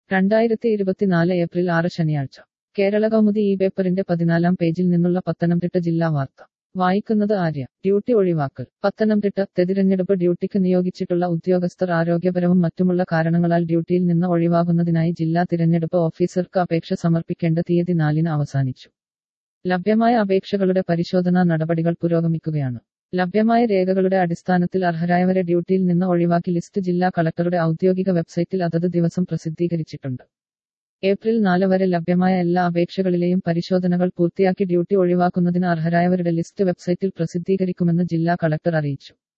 രണ്ടായിരത്തി ഇരുപത്തിനാല് ഏപ്രിൽ ആറ് ശനിയാഴ്ച കേരള കൗമുദി ഈ പേപ്പറിന്റെ പതിനാലാം പേജിൽ നിന്നുള്ള പത്തനംതിട്ട ജില്ലാ വാർത്ത വായിക്കുന്നത് ആര്യ ഡ്യൂട്ടി ഒഴിവാക്കൽ പത്തനംതിട്ട തെരഞ്ഞെടുപ്പ് ഡ്യൂട്ടിക്ക് നിയോഗിച്ചിട്ടുള്ള ഉദ്യോഗസ്ഥർ ആരോഗ്യപരവും മറ്റുമുള്ള കാരണങ്ങളാൽ ഡ്യൂട്ടിയിൽ നിന്ന് ഒഴിവാകുന്നതിനായി ജില്ലാ തിരഞ്ഞെടുപ്പ് ഓഫീസർക്ക് അപേക്ഷ സമർപ്പിക്കേണ്ട തീയതി നാലിന് അവസാനിച്ചു ലഭ്യമായ അപേക്ഷകളുടെ പരിശോധനാ നടപടികൾ പുരോഗമിക്കുകയാണ് ലഭ്യമായ രേഖകളുടെ അടിസ്ഥാനത്തിൽ അർഹരായവരെ ഡ്യൂട്ടിയിൽ നിന്ന് ഒഴിവാക്കി ലിസ്റ്റ് ജില്ലാ കളക്ടറുടെ ഔദ്യോഗിക വെബ്സൈറ്റിൽ അതത് ദിവസം പ്രസിദ്ധീകരിച്ചിട്ടുണ്ട് ഏപ്രിൽ നാല് വരെ ലഭ്യമായ എല്ലാ അപേക്ഷകളിലെയും പരിശോധനകൾ പൂർത്തിയാക്കി ഡ്യൂട്ടി ഒഴിവാക്കുന്നതിന് അർഹരായവരുടെ ലിസ്റ്റ് വെബ്സൈറ്റിൽ പ്രസിദ്ധീകരിക്കുമെന്ന് ജില്ലാ കളക്ടർ അറിയിച്ചു